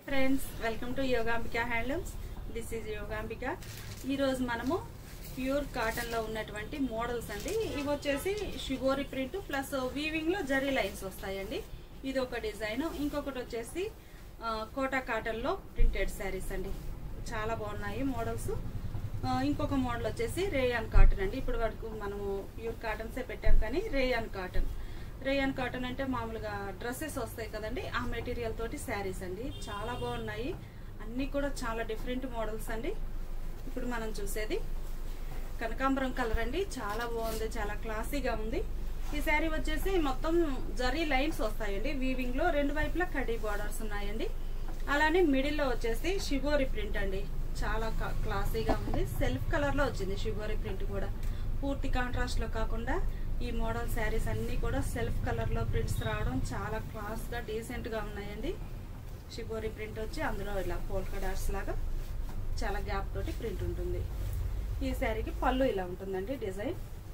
friends welcome to Yogambika handlooms this is Yogambika ఈరోజు మనము pure cotton లో ఉన్నటువంటి మోడల్స్ అండి ఇవి వచ్చేసి షుగోరి ప్రింట్ ప్లస్ వీవింగ్ లో జరీ లైన్స్ వస్తాయండి ఇది ఒక డిజైన్ ఇంకొకటి వచ్చేసి ఆ, కోటా కాటన్ లో ప్రింటెడ్ శారీస్ అండి చాలా బాగున్నాయి మోడల్స్ ఆ, ఇంకొక మోడల్ వచ్చేసి రేయాన్ కాటన్ అండి ఇప్పటి వరకు మనము ప్యూర్ కాటన్సే పెట్టాం కానీ రేయాన్ కాటన్ రేయాన్ కాటన్ అంటే మామూలుగా డ్రెస్సెస్ వస్తాయి కదండి ఆ మెటీరియల్ తోటి శారీస్ అండి చాలా బాగున్నాయి అన్నీ కూడా చాలా డిఫరెంట్ మోడల్స్ అండి ఇప్పుడు మనం చూసేది కనకాంబరం కలర్ అండి చాలా బాగుంది చాలా క్లాసీగా ఉంది ఈ శారీ వచ్చేసి మొత్తం జరీ లైన్స్ వస్తాయండి వీవింగ్ లో రెండు వైపులా కడీ బార్డర్స్ ఉన్నాయండి అలానే మిడిల్ లో వచ్చేసి షిబోరి ప్రింట్ అండి చాలా క- క్లాసీగా ఉంది సెల్ఫ్ కలర్ లో వచ్చింది షిబోరి ప్రింట్ కూడా పూర్తి కాంట్రాస్ట్ లో కాకుండా ఈ మోడల్ శారీస్ అన్ని కూడా సెల్ఫ్ కలర్ లో ప్రింట్స్ రావడం చాలా క్లాస్ గా డీసెంట్ గా ఉన్నాయండి షిబోరి ప్రింట్ వచ్చి అందులో ఇలా పోల్కా డాట్స్ లాగా చాలా గ్యాప్ తోటి ప్రింట్ ఉంటుంది ఈ శారీకి పళ్ళు ఇలా ఉంటుందండి డిజైన్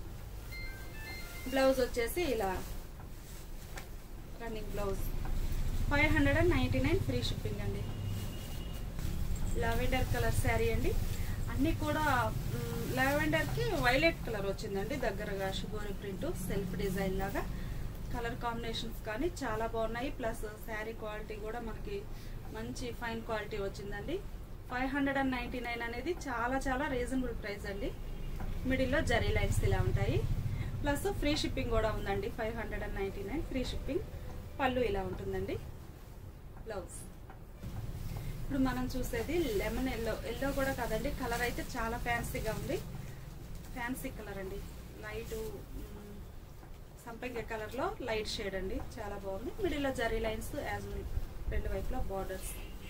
బ్లౌజ్ వచ్చేసి ఇలా running blouse five hundred and ninety nine free shipping అండి లావెండర్ కలర్ శారీ అండి అన్నీ కూడా లావెండర్ కి వైలెట్ కలర్ వచ్చిందండి దగ్గరగా షుగోరి ప్రింట్ సెల్ఫ్ డిజైన్ లాగా కలర్ కాంబినేషన్స్ కానీ చాలా బాగున్నాయి ప్లస్ శారీ క్వాలిటీ కూడా మనకి మంచి ఫైన్ క్వాలిటీ వచ్చిందండి five hundred and ninety nine అనేది చాలా చాలా రీజనబుల్ ప్రైస్ అండి మిడిల్లో జరీ లైన్స్ ఇలా ఉంటాయి ప్లస్ ఫ్రీ షిప్పింగ్ కూడా ఉందండి five hundred and ninety nine free shipping పళ్ళు ఇలా ఉంటుందండి బ్లౌజ్ ఇప్పుడు మనం చూసేది లెమన్ ఎల్లో ఎల్లో కూడా కాదండి కలర్ అయితే చాలా ఫ్యాన్సీగా ఉంది ఫ్యాన్సీ కలర్ అండి లైట్ సంపంగి కలర్ లో లైట్ షేడ్ అండి చాలా బాగుంది మిడిల్లో జరీ లైన్స్ యాజ్ రెండు వైపులా బార్డర్స్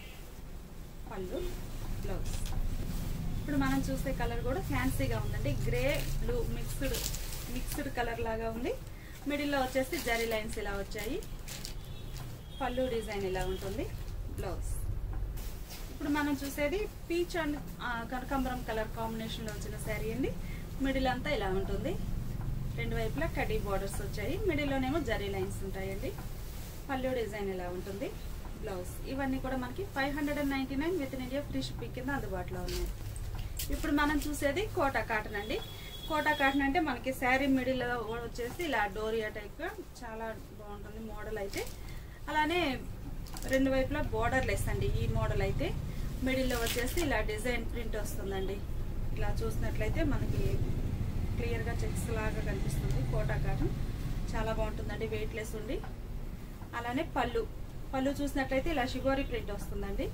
పళ్ళు బ్లౌజ్ ఇప్పుడు మనం చూసే కలర్ కూడా ఫ్యాన్సీగా ఉందండి grey blue mixed mixed colour లాగా ఉంది మిడిల్లో వచ్చేసి జరీ లైన్స్ ఇలా వచ్చాయి పళ్ళు డిజైన్ ఇలా ఉంటుంది బ్లౌజ్ ఇప్పుడు మనం చూసేది పీచ్ అండ్ ఆ, కనకాంబరం కలర్ కాంబినేషన్ లో వచ్చిన శారీ అండి మిడిల్ అంతా ఇలా ఉంటుంది రెండు వైపులా కడీ బార్డర్స్ వచ్చాయి మిడిల్ లోనేమో జరీ లైన్స్ ఉంటాయండి పళ్ళు డిజైన్ ఇలా ఉంటుంది బ్లౌజ్ ఇవన్నీ కూడా మనకి five hundred and ninety nine within India free shipping కింద అందుబాటులో ఉన్నాయి ఇప్పుడు మనం చూసేది కోటా కాటన్ అండి కోటా కాటన్ అంటే మనకి శారీ మిడిల్ వచ్చేసి ఇలా డోరియా టైప్ గా చాలా బాగుంటుంది మోడల్ అయితే అలానే రెండు వైపులా బోర్డర్ లెస్ అండి ఈ మోడల్ అయితే మిడిల్లో వచ్చేసి ఇలా డిజైన్ ప్రింట్ వస్తుందండి ఇలా చూసినట్లయితే మనకి క్లియర్గా చెక్స్ లాగా కనిపిస్తుంది కోటా కాటన్ చాలా బాగుంటుందండి వెయిట్ లెస్ ఉండి అలానే పళ్ళు పళ్ళు చూసినట్లయితే ఇలా షిగోరి ప్రింట్ వస్తుందండి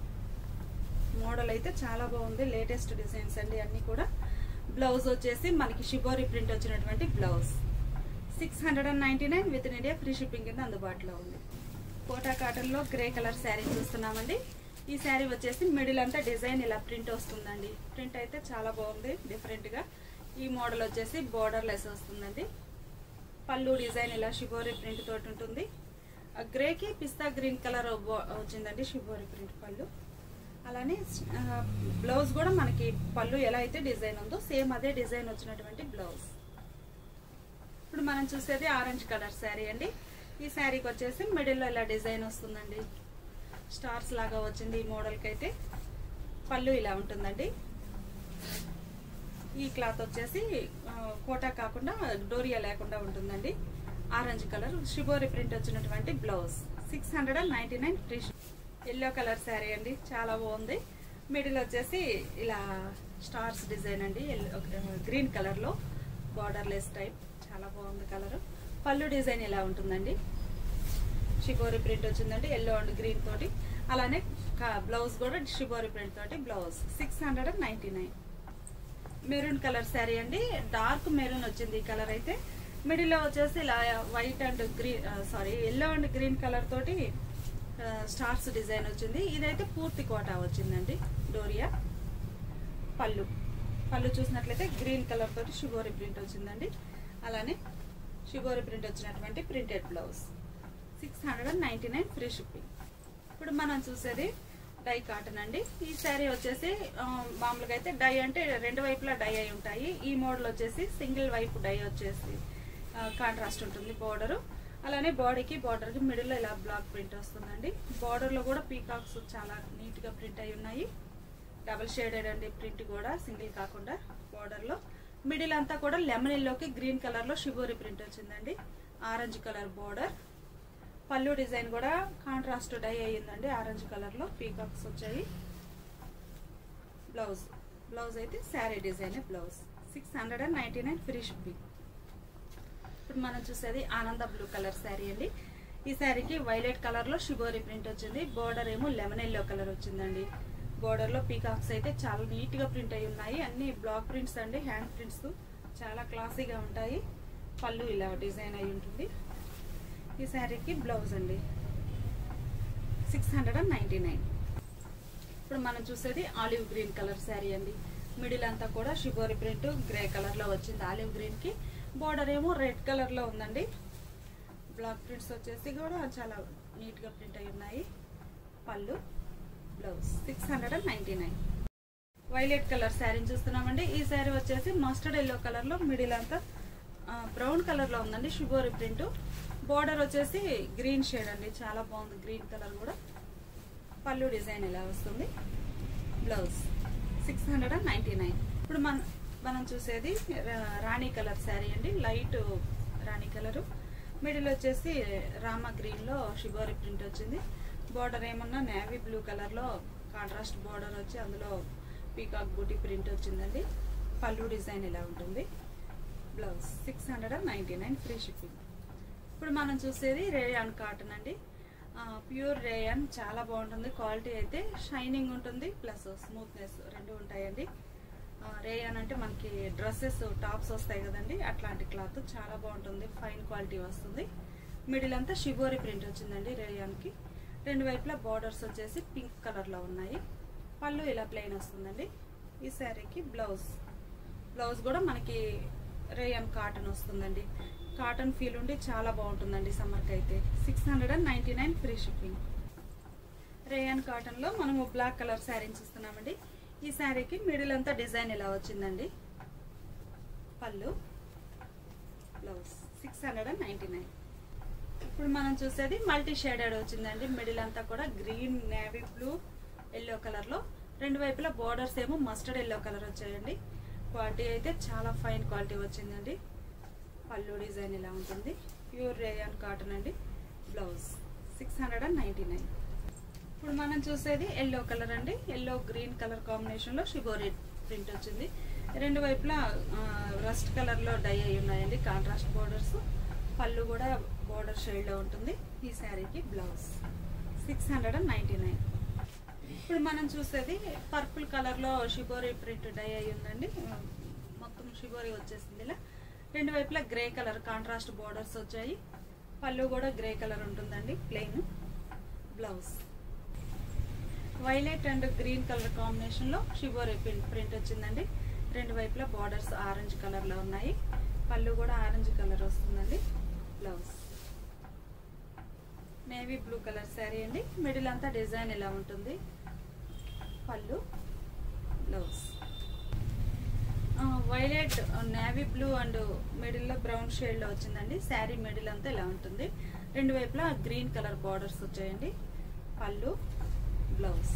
మోడల్ అయితే చాలా బాగుంది లేటెస్ట్ డిజైన్స్ అండి అన్ని కూడా బ్లౌజ్ వచ్చేసి మనకి షిబోరి ప్రింట్ వచ్చినటువంటి blouse six hundred and ninety nine within India free shipping కింద అందుబాటులో ఉంది కోటా కాటన్ లో గ్రే కలర్ శారీ చూస్తున్నామండి ఈ శారీ వచ్చేసి మిడిల్ అంతా డిజైన్ ఇలా ప్రింట్ వస్తుందండి ప్రింట్ అయితే చాలా బాగుంది డిఫరెంట్ గా ఈ మోడల్ వచ్చేసి బోర్డర్ లెస్ వస్తుందండి పళ్ళు డిజైన్ ఇలా షిబోరి ప్రింట్ తోటి ఉంటుంది ఆ గ్రేకి పిస్తా గ్రీన్ కలర్ వచ్చిందండి షిబోరి ప్రింట్ పళ్ళు అలానే ఆ, బ్లౌజ్ కూడా మనకి పళ్ళు ఎలా అయితే డిజైన్ ఉందో సేమ్ అదే డిజైన్ వచ్చినటువంటి బ్లౌజ్ ఇప్పుడు మనం చూసేది ఆరెంజ్ కలర్ శారీ అండి ఈ శారీకి వచ్చేసి మిడిల్లో ఇలా డిజైన్ వస్తుందండి స్టార్స్ లాగా వచ్చింది ఈ మోడల్కి అయితే పళ్ళు ఇలా ఉంటుందండి ఈ క్లాత్ వచ్చేసి ఆ, కోటా కాకుండా డోరియా లేకుండా ఉంటుందండి ఆరెంజ్ కలర్ షిబోరి ప్రింట్ వచ్చినటువంటి blouse six hundred and ninety nine free yellow colour sari అండి చాలా బాగుంది మిడిల్ వచ్చేసి ఇలా స్టార్స్ డిజైన్ అండి గ్రీన్ కలర్ లో బార్డర్ లెస్ టైప్ చాలా బాగుంది కలర్ పళ్ళు డిజైన్ ఇలా ఉంటుందండి షిబోరి ప్రింట్ వచ్చిందండి ఎల్లో అండ్ గ్రీన్ తోటి అలానే బ్లౌజ్ కూడా షిబోరి ప్రింట్ తోటి blouse six hundred and ninety nine maroon colour sari అండి డార్క్ మెరూన్ వచ్చింది ఈ కలర్ అయితే మిడిల్ లో వచ్చేసి ఇలా white and green sari yellow and green colour తోటి ఆ, స్టార్స్ డిజైన్ వచ్చింది ఇదైతే పూర్తి కోటా వచ్చిందండి డోరియా పళ్ళు పళ్ళు చూసినట్లయితే గ్రీన్ కలర్ తోటి షుగోరి ప్రింట్ వచ్చిందండి అలానే షుగోరి ప్రింట్ వచ్చినటువంటి printed blouse six hundred and ninety nine free shipping ఇప్పుడు మనం చూసేది డై కాటన్ అండి ఈ శారీ వచ్చేసి ఆ, మామూలుగా అయితే డై అంటే రెండు వైపులా డై అయి ఉంటాయి ఈ మోడల్ వచ్చేసి సింగిల్ వైపు డై వచ్చేసి కాంట్రాస్ట్ ఉంటుంది బోర్డరు అలానే బాడీకి బార్డర్కి మిడిల్లో ఇలా బ్లాక్ ప్రింట్ వస్తుందండి బార్డర్లో కూడా పీకాక్స్ చాలా నీట్గా ప్రింట్ అయి ఉన్నాయి డబల్ షేడెడ్ అండి ప్రింట్ కూడా సింగిల్ కాకుండా బార్డర్లో మిడిల్ అంతా కూడా లెమన్ ఎల్లోకి గ్రీన్ కలర్లో షిబోరి ప్రింట్ వచ్చిందండి orange colour border pallu design కూడా కాంట్రాస్ట్ డై అయ్యిందండి ఆరెంజ్ కలర్లో పీకాక్స్ వచ్చాయి బ్లౌజ్ బ్లౌజ్ అయితే sari design blouse six hundred and ninety nine free shipping ఇప్పుడు మనం చూసేది ఆనంద బ్లూ కలర్ శారీ అండి ఈ శారీకి వైలెట్ కలర్ లో షిబోరి ప్రింట్ వచ్చింది బోర్డర్ ఏమో లెమన్ ఎల్లో కలర్ వచ్చిందండి బోర్డర్ లో పీకాక్స్ అయితే చాలా నీట్ గా ప్రింట్ అయి ఉన్నాయి అన్ని బ్లాక్ ప్రింట్స్ అండి హ్యాండ్ ప్రింట్స్ చాలా క్లాసీగా ఉంటాయి పళ్ళు ఇలా డిజైన్ అయి ఉంటుంది ఈ శారీకి బ్లౌజ్ అండి six hundred and ninety nine ఇప్పుడు మనం చూసేది ఆలివ్ గ్రీన్ కలర్ శారీ అండి మిడిల్ అంతా కూడా షిబోరి ప్రింట్ గ్రే కలర్ లో వచ్చింది ఆలివ్ గ్రీన్ కి బోర్డర్ ఏమో రెడ్ కలర్ లో ఉందండి బ్లాక్ ప్రింట్స్ వచ్చేసి కూడా చాలా నీట్ గా ప్రింట్ అయి ఉన్నాయి pallu blouse six hundred and ninety nine violet colour శారీని చూస్తున్నామండి ఈ శారీ వచ్చేసి మస్టర్డ్ ఎల్లో కలర్ లో మిడిల్ అంతా బ్రౌన్ కలర్ లో ఉందండి షుగోరి ప్రింట్ బోర్డర్ వచ్చేసి గ్రీన్ షేడ్ అండి చాలా బాగుంది గ్రీన్ కలర్ కూడా పళ్ళు డిజైన్ ఇలా వస్తుంది blouse six hundred and ninety nine ఇప్పుడు మన మనం చూసేది రా- రాణి కలర్ శారీ అండి లైట్ రాణి కలరు మిడిల్ వచ్చేసి రామ గ్రీన్లో షిబోరి ప్రింట్ వచ్చింది బార్డర్ ఏమన్నా నేవీ బ్లూ కలర్లో కాంట్రాస్ట్ బార్డర్ వచ్చి అందులో పీకాక్ బూటీ ప్రింట్ వచ్చిందండి పళ్ళు డిజైన్ ఇలా ఉంటుంది blouse six hundred and ninety nine free shipping ఇప్పుడు మనం చూసేది రేయాన్ కాటన్ అండి ప్యూర్ రేయాన్ చాలా బాగుంటుంది క్వాలిటీ అయితే షైనింగ్ ఉంటుంది ప్లస్ స్మూత్నెస్ రెండు ఉంటాయండి ఆ, రేయాన్ అంటే మనకి డ్రెస్సెస్ టాప్స్ వస్తాయి కదండి అట్లాంటి క్లాత్ చాలా బాగుంటుంది ఫైన్ క్వాలిటీ వస్తుంది మిడిల్ అంతా షిబోరి ప్రింట్ వచ్చిందండి రేయాన్కి రెండు వైపులా బార్డర్స్ వచ్చేసి పింక్ కలర్లో ఉన్నాయి పళ్ళు ఇలా ప్లెయిన్ వస్తుందండి ఈ శారీకి బ్లౌజ్ బ్లౌజ్ కూడా మనకి రేయన్ కాటన్ వస్తుందండి కాటన్ ఫీల్ ఉండి చాలా బాగుంటుందండి సమ్మర్కి అయితే six hundred and ninety nine free shipping rayon కాటన్లో మనము బ్లాక్ కలర్ శారీని చూస్తున్నామండి ఈ శారీకి మిడిల్ అంతా డిజైన్ ఇలా వచ్చిందండి pallu blouse six hundred and ninety nine ఇప్పుడు మనం చూసేది మల్టీ షేడెడ్ వచ్చిందండి మిడిల్ అంతా కూడా గ్రీన్ నేవీ బ్లూ ఎల్లో కలర్లో రెండు వైపులా బోర్డర్స్ ఏమో మస్టర్డ్ ఎల్లో కలర్ వచ్చాయండి క్వాలిటీ అయితే చాలా ఫైన్ క్వాలిటీ వచ్చిందండి పళ్ళు డిజైన్ ఇలా ఉంటుంది ప్యూర్ రేయాన్ కాటన్ అండి blouse six hundred and ninety nine ఇప్పుడు మనం చూసేది ఎల్లో కలర్ అండి ఎల్లో గ్రీన్ కలర్ కాంబినేషన్లో షిబోరి ప్రింట్ వచ్చింది రెండు వైపులా రస్ట్ కలర్లో డై అయి ఉన్నాయండి కాంట్రాస్ట్ బోర్డర్స్ పళ్ళు కూడా బోర్డర్ షేడ్లో ఉంటుంది ఈ శారీకి blouse six hundred and ninety nine ఇప్పుడు మనం చూసేది పర్పుల్ కలర్లో షిబోరి ప్రింట్ డై అయి ఉందండి మొత్తం షిబోరి వచ్చేసింది ఇలా రెండు వైపులా గ్రే కలర్ కాంట్రాస్ట్ బోర్డర్స్ వచ్చాయి పళ్ళు కూడా గ్రే కలర్ ఉంటుందండి plain blouse violet and green colour combination లో షిబోరి ప్రింట్ వచ్చిందండి రెండు వైపులా బార్డర్స్ ఆరెంజ్ కలర్ లో ఉన్నాయి పళ్ళు కూడా ఆరెంజ్ కలర్ వస్తుందండి blouse navy blue colour sari అండి మిడిల్ అంతా డిజైన్ ఇలా ఉంటుంది pallu blouse violet navy blue and మిడిల్లో బ్రౌన్ షేడ్లో వచ్చిందండి శారీ మిడిల్ అంతా ఇలా ఉంటుంది రెండు వైపులా గ్రీన్ కలర్ బార్డర్స్ వచ్చాయండి పళ్ళు బ్లౌజ్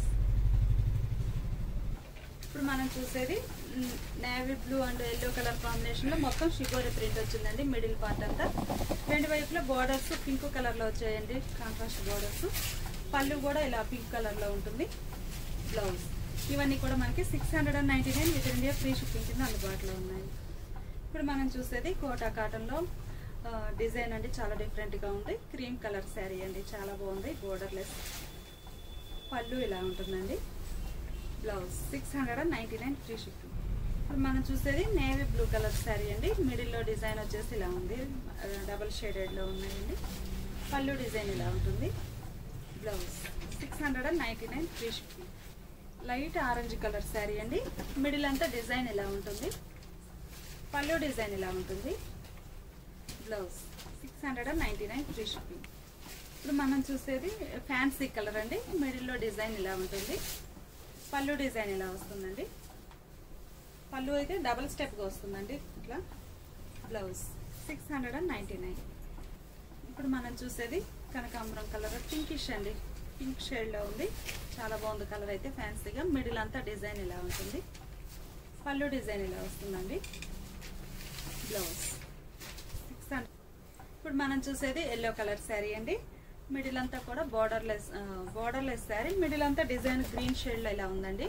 ఇప్పుడు మనం చూసేది navy blue and yellow colour combination లో మొత్తం షిగోరి ప్రింట్ వచ్చిందండి మిడిల్ పార్ట్ అంతా రెండు వైపులా బార్డర్స్ పింక్ కలర్ లో వచ్చాయండి కాంట్రాస్ట్ బార్డర్స్ పళ్ళు కూడా ఇలా పింక్ కలర్ లో ఉంటుంది బ్లౌజ్ ఇవన్నీ కూడా మనకి six hundred and ninety nine with India free shipping కింద అందుబాటులో ఉన్నాయి ఇప్పుడు మనం చూసేది కోటా కాటన్లో డిజైన్ అండి చాలా డిఫరెంట్గా ఉంది క్రీమ్ కలర్ శారీ అండి చాలా బాగుంది బోర్డర్లెస్ పళ్ళు ఇలా ఉంటుందండి blouse six hundred and ninety nine free shipping ఇప్పుడు మనం చూసేది నేవీ బ్లూ కలర్ శారీ అండి మిడిల్లో డిజైన్ వచ్చేసి ఇలా ఉంది డబల్ షేడెడ్లో ఉన్నాయండి పళ్ళు డిజైన్ ఇలా ఉంటుంది blouse six hundred and ninety nine free shipping light orange colour sari అండి మిడిల్ అంతా డిజైన్ ఇలా ఉంటుంది పళ్ళు డిజైన్ ఇలా ఉంటుంది blouse six hundred and ninety nine free shipping ఇప్పుడు మనం చూసేది ఫ్యాన్సీ కలర్ అండి మిడిల్లో డిజైన్ ఇలా ఉంటుంది పళ్ళు డిజైన్ ఇలా వస్తుందండి పళ్ళు అయితే డబల్ స్టెప్గా వస్తుందండి ఇట్లా blouse six hundred and ninety nine ఇప్పుడు మనం చూసేది కనకాంబరం కలర్ పింకిష్ అండి పింక్ షేడ్లో ఉంది చాలా బాగుంది కలర్ అయితే ఫ్యాన్సీగా మిడిల్ అంతా డిజైన్ ఇలా ఉంటుంది పళ్ళు డిజైన్ ఇలా వస్తుందండి బ్లౌజ్ సిక్స్ హండ్రెడ్ ఇప్పుడు మనం చూసేది ఎల్లో కలర్ శారీ అండి మిడిల్ అంతా కూడా బార్డర్లెస్ బార్డర్లెస్ శారీ మిడిల్ అంతా డిజైన్ గ్రీన్ షేడ్లో ఇలా ఉందండి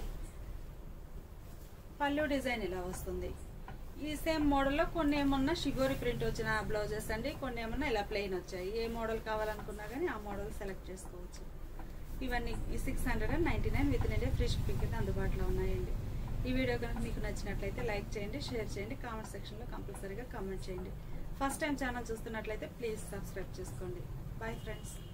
పళ్ళు డిజైన్ ఇలా వస్తుంది ఈ సేమ్ మోడల్లో కొన్ని ఏమన్నా షిగోరి ప్రింట్ వచ్చిన బ్లౌజెస్ అండి కొన్ని ఏమన్నా ఇలా ప్లెయిన్ వచ్చాయి ఏ మోడల్ కావాలనుకున్నా కానీ ఆ మోడల్ సెలెక్ట్ చేసుకోవచ్చు ఇవన్నీ six hundred and ninety nine with India free shipping కింద అందుబాటులో ఉన్నాయండి ఈ వీడియో కనుక మీకు నచ్చినట్లయితే లైక్ చేయండి షేర్ చేయండి కామెంట్ సెక్షన్లో కంపల్సరీగా కామెంట్ చేయండి ఫస్ట్ టైం ఛానల్ చూస్తున్నట్లయితే ప్లీజ్ సబ్స్క్రైబ్ చేసుకోండి బాయ్ ఫ్రెండ్స్